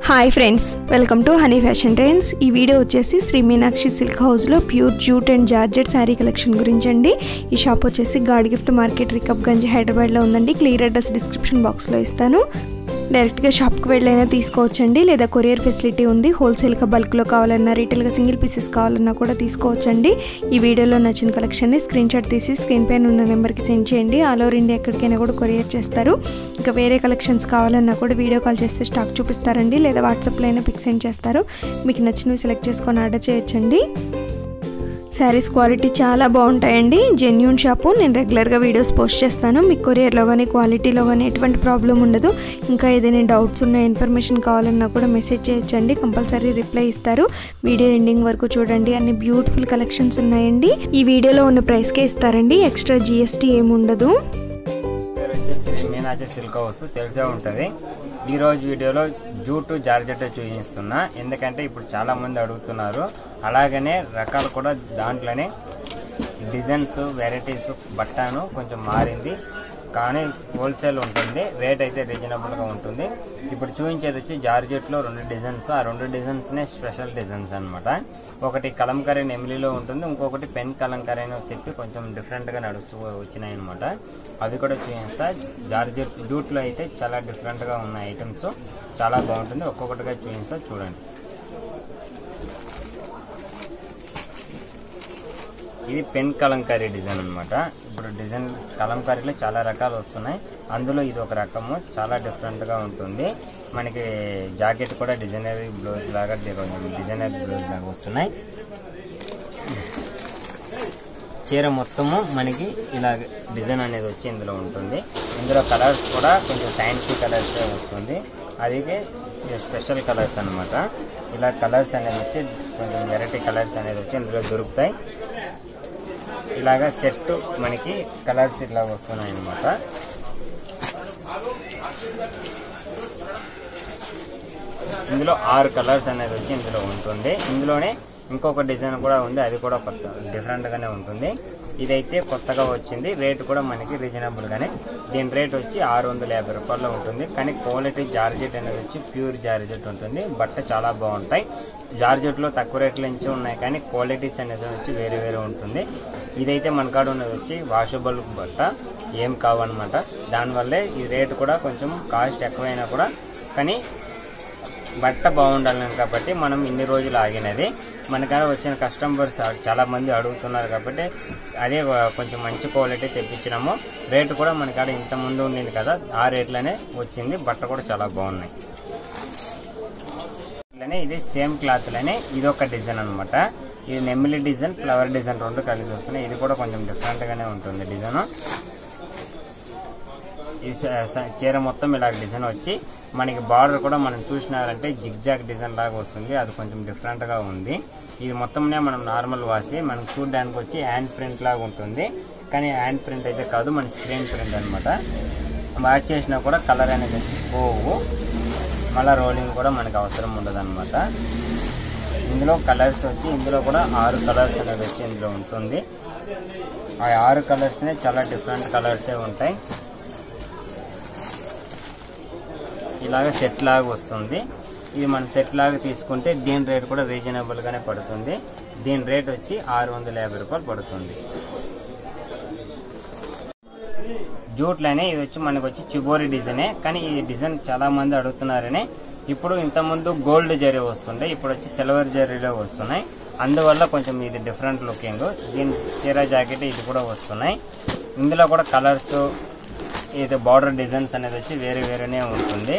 Hi friends welcome to honey fashion trends ఈ video వచ్చేసి Sri Meenakshi silk హౌస్లో pure jute and georgette sari collection గురించి అండి ఈ షాప్ వచ్చేసి god gift market Rikab Gunj హైదరాబాద్లో ఉందండి క్లియర్ అడ్రస్ డిస్క్రిప్షన్ బాక్స్లో ఇస్తాను డైరెక్ట్గా షాప్కి వెళ్ళైనా తీసుకోవచ్చండి లేదా కొరియర్ ఫెసిలిటీ ఉంది హోల్సేల్గా బల్క్లో కావాలన్నా రీటైల్గా సింగిల్ పీసెస్ కావాలన్నా కూడా తీసుకోవచ్చండి ఈ వీడియోలో నచ్చిన కలెక్షన్ని స్క్రీన్ షాట్ తీసి స్క్రీన్ పైన ఉన్న నెంబర్కి సెండ్ చేయండి ఆల్ ఓవర్ ఇండియా ఎక్కడికైనా కూడా కొరియర్ చేస్తారు ఇంకా వేరే కలెక్షన్స్ కావాలన్నా కూడా వీడియో కాల్ చేస్తే స్టాక్ చూపిస్తారండి లేదా వాట్సాప్లో అయినా పిక్ సెండ్ చేస్తారు మీకు నచ్చినవి సెలెక్ట్ చేసుకొని ఆర్డర్ చేయొచ్చండి శారీస్ క్వాలిటీ చాలా బాగుంటాయండి జెన్యున్ షాపు నేను రెగ్యులర్గా వీడియోస్ పోస్ట్ చేస్తాను మీకు కొరియర్లో కానీ క్వాలిటీలో కానీ ఎటువంటి ప్రాబ్లం ఉండదు ఇంకా ఏదైనా డౌట్స్ ఉన్న ఇన్ఫర్మేషన్ కావాలన్నా కూడా మెసేజ్ చేయొచ్చండి కంపల్సరీ రిప్లై ఇస్తారు వీడియో ఎండింగ్ వరకు చూడండి అన్ని బ్యూటిఫుల్ కలెక్షన్స్ ఉన్నాయండి ఈ వీడియోలో ఉన్న ప్రైస్కే ఇస్తారండి ఎక్స్ట్రా జిఎస్టీ ఏమి ఉండదు పేరు వచ్చేసి మీనాచి సిల్క్ హౌస్ తెలిసే ఉంటుంది ఈ రోజు వీడియోలో జూటు జార్జెట్ చూపిస్తున్నా ఎందుకంటే ఇప్పుడు చాలా మంది అడుగుతున్నారు అలాగనే రకాలు కూడా దాంట్లోనే డిజైన్స్ వెరైటీస్ బట్టాను కొంచెం మారింది కానీ హోల్సేల్ ఉంటుంది రేట్ అయితే రీజనబుల్గా ఉంటుంది ఇప్పుడు చూపించేది వచ్చి జార్జెట్లో రెండు డిజైన్స్ ఆ రెండు డిజైన్స్నే స్పెషల్ డిజైన్స్ అన్నమాట ఒకటి కలంకరీ నెమిలీలో ఉంటుంది ఇంకొకటి పెన్ కలంకరీ అని చెప్పి కొంచెం డిఫరెంట్గా నడుస్తూ వచ్చినాయి అనమాట అవి కూడా చూపిస్తా జార్జెట్ జూట్లో అయితే చాలా డిఫరెంట్గా ఉన్న ఐటమ్స్ చాలా బాగుంటుంది ఒక్కొక్కటిగా చూపిస్తా చూడండి ఇది పెన్ కలంకారీ డిజైన్ అన్నమాట ఇప్పుడు డిజైన్ కలంకారీలో చాలా రకాలు వస్తున్నాయి అందులో ఇది ఒక రకము చాలా డిఫరెంట్ గా ఉంటుంది మనకి జాకెట్ కూడా డిజైనరీ బ్లౌజ్ లాగా డిజైనర్ బ్లౌజ్ లాగా వస్తున్నాయి చీర మొత్తము మనకి ఇలా డిజైన్ అనేది వచ్చి ఇందులో ఉంటుంది ఇందులో కలర్స్ కూడా కొంచెం ఫ్యాన్సీ కలర్స్ వస్తుంది అది స్పెషల్ కలర్స్ అన్నమాట ఇలా కలర్స్ అనేది వచ్చి కొంచెం వెరైటీ కలర్స్ అనేది వచ్చి ఇందులో దొరుకుతాయి ఇలాగా సెట్ మనకి కలర్స్ ఇట్లా వస్తున్నాయి అనమాట ఇందులో ఆరు కలర్స్ అనేది వచ్చి ఇందులో ఉంటుంది ఇందులోనే ఇంకొక డిజైన్ కూడా ఉంది అది కూడా కొత్త డిఫరెంట్ గానే ఉంటుంది ఇదైతే కొత్తగా వచ్చింది రేట్ కూడా మనకి రీజనబుల్ గానే దీని రేట్ వచ్చి ఆరు వందల యాభై రూపాయల్లో ఉంటుంది కానీ క్వాలిటీ జార్జెట్ అనేది వచ్చి ప్యూర్ జార్జెట్ ఉంటుంది బట్ట చాలా బాగుంటాయి జార్జెట్ లో తక్కువ రేట్ల నుంచి ఉన్నాయి కానీ క్వాలిటీస్ అనేది వచ్చి వేరే వేరే ఉంటుంది ఇదైతే మన కాడ ఉన్నది వచ్చి వాషబుల్ బట్ట ఏం కావన్నమాట దానివల్లే ఈ రేట్ కూడా కొంచెం కాస్ట్ ఎక్కువైనా కూడా కానీ బట్ట బాగుండాలి కాబట్టి మనం ఇన్ని రోజులు ఆగినది మనకాడ వచ్చిన కస్టమర్స్ చాలా మంది అడుగుతున్నారు కాబట్టి అదే కొంచెం మంచి క్వాలిటీ తెప్పించినాము రేటు కూడా మనకాడ ఇంత ముందు ఉండింది కదా ఆ రేట్లోనే వచ్చింది బట్ట కూడా చాలా బాగున్నాయి ఇట్లానే ఇది సేమ్ క్లాత్ లోనే ఇది ఒక డిజైన్ అనమాట ఇది నెమ్మిలి డిజైన్ ఫ్లవర్ డిజైన్ రెండు కలిసి వస్తున్నాయి ఇది కూడా కొంచెం డిఫరెంట్ గానే ఉంటుంది డిజైన్ ఈ స- స- చీర మొత్తం ఇలా డిజైన్ వచ్చి మనకి బార్డర్ కూడా మనం చూసినారంటే జిగ్జాగ్ డిజైన్ లాగా వస్తుంది అది కొంచెం డిఫరెంట్ గా ఉంది ఇది మొత్తంనే మనం నార్మల్ వాసి మనం చూడడానికి వచ్చి హ్యాండ్ ప్రింట్ లాగా ఉంటుంది కానీ హ్యాండ్ ప్రింట్ అయితే కాదు మన స్క్రీన్ ప్రింట్ అనమాట వాష్ చేసినా కూడా కలర్ అనేది వచ్చి పోవు మళ్ళీ రోలింగ్ కూడా మనకి అవసరం ఉండదు అనమాట ఇందులో కలర్స్ వచ్చి ఇందులో కూడా ఆరు కలర్స్ అనేది వచ్చి ఇందులో ఉంటుంది ఆ ఆరు కలర్స్నే చాలా డిఫరెంట్ కలర్సే ఉంటాయి ఇలాగ సెట్ లాగా వస్తుంది ఇది మనం సెట్ లాగా తీసుకుంటే దీని రేట్ కూడా రీజనబుల్ గానే పడుతుంది దీని రేట్ వచ్చి ఆరు వందల యాభై రూపాయలు పడుతుంది జూట్లోనే ఇది వచ్చి మనకు వచ్చి చిబోరి డిజైనే కానీ ఈ డిజైన్ చాలా మంది అడుగుతున్నారని ఇప్పుడు ఇంతకుముందు గోల్డ్ జరీ వస్తుండే ఇప్పుడు వచ్చి సిల్వర్ జరీలో వస్తున్నాయి అందువల్ల కొంచెం ఇది డిఫరెంట్ లుకింగ్ దీని చీర జాకెట్ ఇది కూడా వస్తున్నాయి ఇందులో కూడా కలర్స్ ఇది బార్డర్ డిజైన్స్ అనేది వచ్చి వేరే వేరేనే ఉంటుంది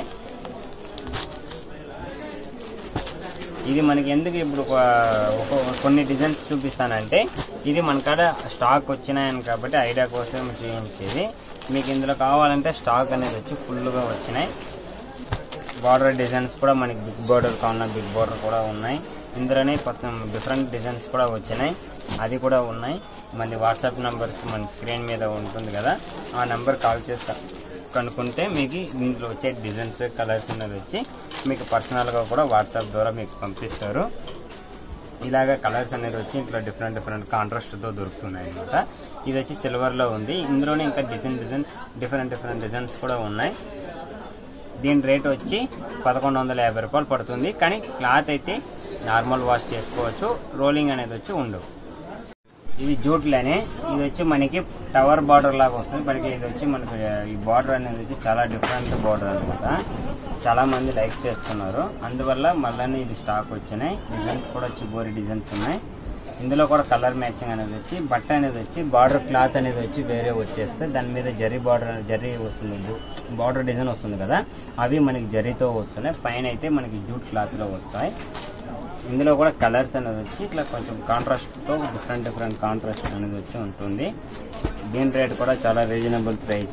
ఇది మనకి ఎందుకు ఇప్పుడు ఒక ఒక- కొన్ని డిజైన్స్ చూపిస్తానంటే ఇది మన కాడ స్టాక్ వచ్చినాయని కాబట్టి ఐడియా కోసం చూపించేది మీకు ఇందులో కావాలంటే స్టాక్ అనేది వచ్చి ఫుల్గా వచ్చినాయి బార్డర్ డిజైన్స్ కూడా మనకి బిగ్ బార్డర్ కావాలన్నా బిగ్ బార్డర్ కూడా ఉన్నాయి ఇందులోనే కొత్త డిఫరెంట్ డిజైన్స్ కూడా వచ్చినాయి అది కూడా ఉన్నాయి మళ్ళీ వాట్సాప్ నంబర్స్ మన స్క్రీన్ మీద ఉంటుంది కదా ఆ నెంబర్ కాల్ చేసి కనుక్కుంటే మీకు దీంట్లో వచ్చే డిజైన్స్ కలర్స్ అనేది వచ్చి మీకు పర్సనల్గా కూడా వాట్సాప్ ద్వారా మీకు పంపిస్తారు ఇలాగ కలర్స్ అనేది వచ్చి ఇంట్లో డిఫరెంట్ డిఫరెంట్ కాంట్రాస్ట్తో దొరుకుతున్నాయి అనమాట ఇది వచ్చి సిల్వర్లో ఉంది ఇందులోనే ఇంకా design design different different designs కూడా ఉన్నాయి దీని రేట్ వచ్చి పదకొండు వందల యాభై రూపాయలు పడుతుంది కానీ క్లాత్ అయితే నార్మల్ వాష్ చేసుకోవచ్చు రోలింగ్ అనేది వచ్చి ఉండవు ఇవి జూట్లనే ఇది వచ్చి మనకి టవర్ బార్డర్ లాగా వస్తుంది మనకి ఇది వచ్చి మనకి ఈ బార్డర్ అనేది వచ్చి చాలా డిఫరెంట్ బార్డర్ అనమాట చాలా మంది లైక్ చేస్తున్నారు అందువల్ల మళ్ళీ ఇది స్టాక్ వచ్చినాయి డిజైన్స్ కూడా చిబోరి డిజైన్స్ ఉన్నాయి ఇందులో కూడా కలర్ మ్యాచింగ్ అనేది వచ్చి బట్ట అనేది వచ్చి బార్డర్ క్లాత్ అనేది వచ్చి వేరే వచ్చేస్తే దాని మీద జరీ బార్డర్ జరీ వస్తుంది బార్డర్ డిజైన్ వస్తుంది కదా అవి మనకి జరీతో వస్తున్నాయి పైన అయితే మనకి జూట్ క్లాత్లో వస్తాయి ఇందులో కూడా కలర్స్ అనేది వచ్చి ఇట్లా కొంచెం కాంట్రాస్ట్తో డిఫరెంట్ డిఫరెంట్ కాంట్రాస్ట్ అనేది వచ్చి ఉంటుంది దీని రేట్ కూడా చాలా రీజనబుల్ ప్రైస్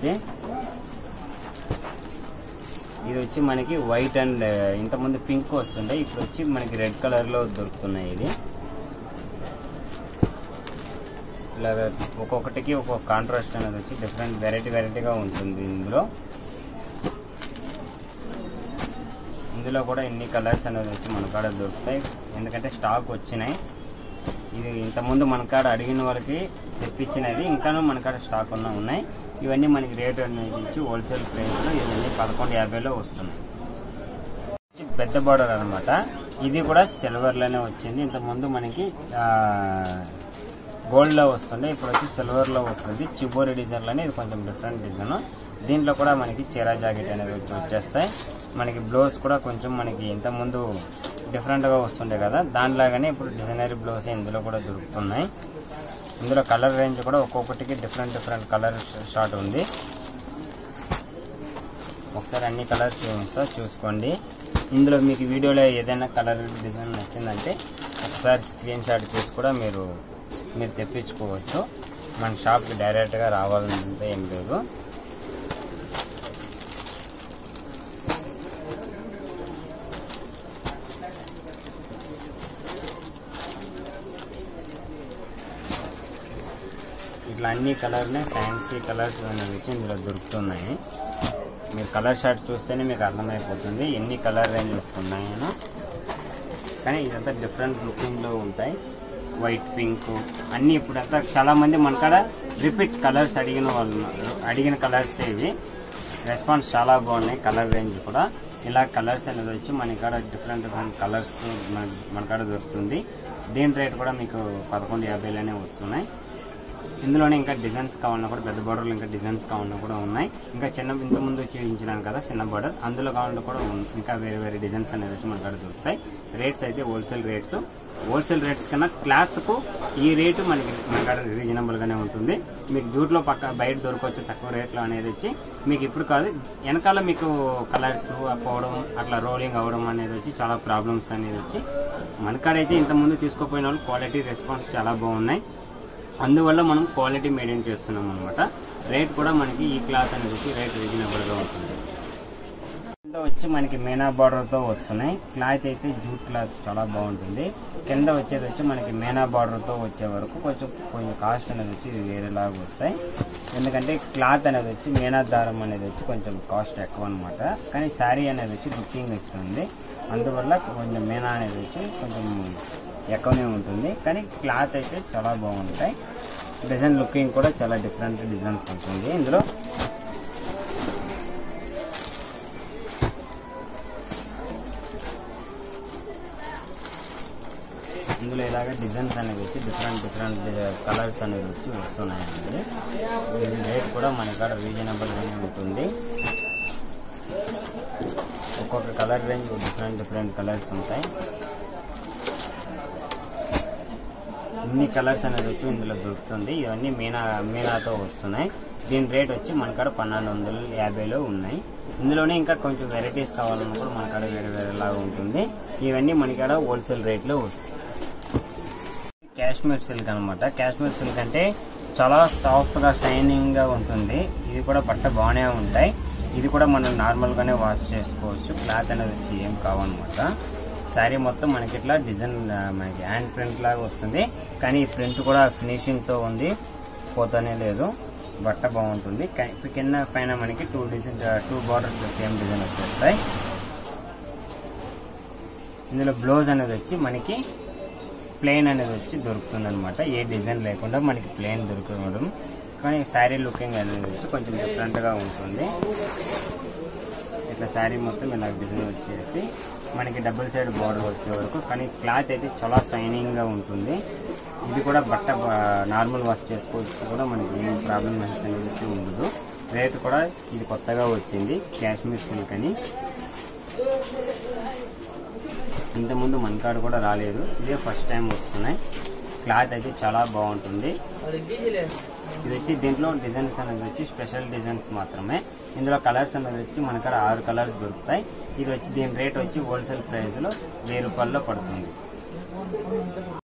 ఇది వచ్చి మనకి వైట్ అండ్ ఇంతకుముందు పింక్ వస్తుండే ఇప్పుడు వచ్చి మనకి రెడ్ కలర్లో దొరుకుతున్నాయి ఇది ఇలాగ ఒక్కొక్కటికి ఒక్కొక్క కాంట్రాస్ట్ అనేది వచ్చి డిఫరెంట్ వెరైటీ వెరైటీగా ఉంటుంది ఇందులో ఇందులో కూడా ఎన్ని కలర్స్ అనేది వచ్చి మన కాడ దొరుకుతాయి ఎందుకంటే స్టాక్ వచ్చినాయి ఇది ఇంతకుముందు మన కాడ అడిగిన వాళ్ళకి తెప్పించినది ఇంకాను మన కాడ స్టాక్ ఉన్న ఉన్నాయి ఇవన్నీ మనకి రేట్ అనేది ఇచ్చి హోల్సేల్ ప్రైస్లో ఇవన్నీ పదకొండు యాభైలో వస్తున్నాయి వచ్చి పెద్ద బార్డర్ అనమాట ఇది కూడా సిల్వర్లోనే వచ్చింది ఇంతకుముందు మనకి గోల్డ్లో వస్తుండే ఇప్పుడు వచ్చి సిల్వర్లో వస్తుంది చిబోరి డిజైన్లోనే ఇది కొంచెం డిఫరెంట్ డిజైన్ దీంట్లో కూడా మనకి చీరా జాకెట్ అనేది వచ్చి వచ్చేస్తాయి మనకి బ్లౌజ్ కూడా కొంచెం మనకి ఇంతకుముందు డిఫరెంట్గా వస్తుండే కదా దానిలాగానే ఇప్పుడు డిజైనరీ బ్లౌజ్ ఇందులో కూడా దొరుకుతున్నాయి ఇందులో కలర్ రేంజ్ కూడా ఒక్కొక్కటికి డిఫరెంట్ డిఫరెంట్ కలర్ షార్ట్ ఉంది ఒకసారి అన్ని కలర్స్ చూపిస్తా చూసుకోండి ఇందులో మీకు వీడియోలో ఏదైనా కలర్ డిజైన్ నచ్చిందంటే ఒకసారి స్క్రీన్ షాట్ తీసి కూడా మీరు మీరు తెప్పించుకోవచ్చు మన షాప్కి డైరెక్ట్గా రావాలంటే ఏం లేదు ఇట్లా అన్ని కలర్నే ఫ్యాన్సీ కలర్స్ అనేవి వచ్చి ఇందులో దొరుకుతున్నాయి మీరు కలర్ షార్ట్ చూస్తేనే మీకు అర్థమైపోతుంది ఎన్ని కలర్ రేంజెస్ ఉన్నాయనో కానీ ఇదంతా డిఫరెంట్ లుకింగ్లో ఉంటాయి వైట్ పింక్ అన్నీ ఇప్పుడంతా చాలా మంది మన కాడ రిపీట్ కలర్స్ అడిగిన వాళ్ళు ఉన్నారు. అడిగిన కలర్స్ ఇవి రెస్పాన్స్ చాలా బాగున్నాయి కలర్ రేంజ్ కూడా ఇలా కలర్స్ అనేది వచ్చి మన కాడ డిఫరెంట్ డిఫరెంట్ కలర్స్ మన మన కాడ దొరుకుతుంది దీని రేట్ కూడా మీకు పదకొండు యాభైలోనే వస్తున్నాయి ఇందులోనే ఇంకా డిజైన్స్ కావాలన్నా కూడా పెద్ద బార్డర్లు ఇంకా డిజైన్స్ కావాలన్నా కూడా ఉన్నాయి ఇంకా చిన్న ఇంత ముందు చూపించినాను కదా చిన్న బార్డర్ అందులో కావాలన్నా కూడా ఉన్- ఇంకా వేరే వేరే డిజైన్స్ అనేది వచ్చి మన కాడ దొరుకుతాయి రేట్స్ అయితే హోల్సేల్ రేట్స్ హోల్సేల్ రేట్స్ కన్నా క్లాత్ కు ఈ రేటు మనకి మన కాడ రీజనబుల్ గానే ఉంటుంది మీకు జూట్లో పక్క బయట దొరకవచ్చు తక్కువ రేట్లో అనేది వచ్చి మీకు ఇప్పుడు కాదు వెనకాల మీకు కలర్స్ పోవడం అట్లా రోలింగ్ అవ్వడం అనేది వచ్చి చాలా ప్రాబ్లమ్స్ అనేది వచ్చి మన కాడైతే ఇంత ముందు తీసుకోపోయిన వాళ్ళు క్వాలిటీ రెస్పాన్స్ చాలా బాగున్నాయి అందువల్ల మనం క్వాలిటీ మెయింటైన్ చేస్తున్నాం అనమాట రేట్ కూడా మనకి ఈ క్లాత్ అనేది వచ్చి రేట్ రీజనబుల్గా ఉంటుంది కింద వచ్చి మనకి మీనా బార్డర్తో వస్తున్నాయి క్లాత్ అయితే జూట్ క్లాత్ చాలా బాగుంటుంది కింద వచ్చేది వచ్చి మనకి మీనా బార్డర్తో వచ్చే వరకు కొంచెం కొంచెం కాస్ట్ అనేది వచ్చి వేరేలాగా వస్తాయి ఎందుకంటే క్లాత్ అనేది వచ్చి మీనా దారం అనేది వచ్చి కొంచెం కాస్ట్ ఎక్కువ అనమాట కానీ శారీ అనేది వచ్చి లుకింగ్ ఇస్తుంది అందువల్ల కొంచెం మీనా అనేది వచ్చి కొంచెం ఎక్కువనే ఉంటుంది కానీ క్లాత్ అయితే చాలా బాగుంటాయి డిజైన్ లుకింగ్ కూడా చాలా డిఫరెంట్ డిజైన్స్ ఉంటుంది ఇందులో ఇందులో ఇలాగ డిజైన్స్ అనేవి వచ్చి డిఫరెంట్ డిఫరెంట్ కలర్స్ అనేవి వచ్చి వస్తున్నాయండి దీని రేట్ కూడా మన కాడ రీజనబుల్గానే ఉంటుంది ఒక్కొక్క colour range different different colours ఉంటాయి ఇన్ని కలర్స్ అనేది వచ్చి ఇందులో దొరుకుతుంది ఇవన్నీ మీనా మీనాతో వస్తున్నాయి దీని రేట్ వచ్చి మన కాడ పన్నెండు వందల యాభైలో ఉన్నాయి ఇందులోనే ఇంకా కొంచెం వెరైటీస్ కావాలన్నా కూడా మన కాడ వేరే వేరేలాగా ఉంటుంది ఇవన్నీ మన కాడ హోల్సేల్ రేట్లో వస్తాయి కాశ్మీర్ సిల్క్ అనమాట కాశ్మీర్ సిల్క్ అంటే చాలా సాఫ్ట్ గా షైనింగ్ గా ఉంటుంది ఇది కూడా బట్ట బాగానే ఉంటాయి ఇది కూడా మనం నార్మల్ గానే వాష్ చేసుకోవచ్చు క్లాత్ అనేది వచ్చి ఏం కావన్నమాట శారీ మొత్తం మనకి ఇట్లా డిజైన్ ఆ, మనకి హ్యాండ్ ప్రింట్ లాగా వస్తుంది కానీ ఈ ప్రింట్ కూడా ఫినిషింగ్ తో ఉంది పోతానే లేదు బట్ట బాగుంటుంది క- కింద పైన మనకి two design two borders same design వచ్చేస్తాయి ఇందులో బ్లౌజ్ అనేది వచ్చి మనకి ప్లెయిన్ అనేది వచ్చి దొరుకుతుంది అనమాట ఏ డిజైన్ లేకుండా మనకి ప్లెయిన్ దొరకడం కానీ శారీ లుకింగ్ అనేది వచ్చి కొంచెం డిఫరెంట్ గా ఉంటుంది ఇట్లా శారీ మొత్తం ఇలా డిజైన్ వచ్చేసి మనకి డబుల్ సైడ్ బార్డర్ వచ్చే వరకు కానీ క్లాత్ అయితే చాలా షైనింగ్గా ఉంటుంది ఇది కూడా బట్ట నార్మల్ వాష్ చేసుకోవచ్చు కూడా మనకి ఏం ప్రాబ్లం అనేది ఉండదు రేట్ కూడా ఇది కొత్తగా వచ్చింది కాశ్మీర్ సిల్క్ అని ఇంతకుముందు మన కాడ కూడా రాలేదు ఇదే ఫస్ట్ టైం వస్తున్నాయి క్లాత్ అయితే చాలా బాగుంటుంది ఇది వచ్చి దీంట్లో డిజైన్స్ అనేది వచ్చి స్పెషల్ డిజైన్స్ మాత్రమే ఇందులో కలర్స్ అనేది వచ్చి మన కాడ ఆరు కలర్స్ దొరుకుతాయి ఇది వచ్చి దీని రేట్ వచ్చి హోల్సేల్ ప్రైస్లో వెయ్యి రూపాయల్లో పడుతుంది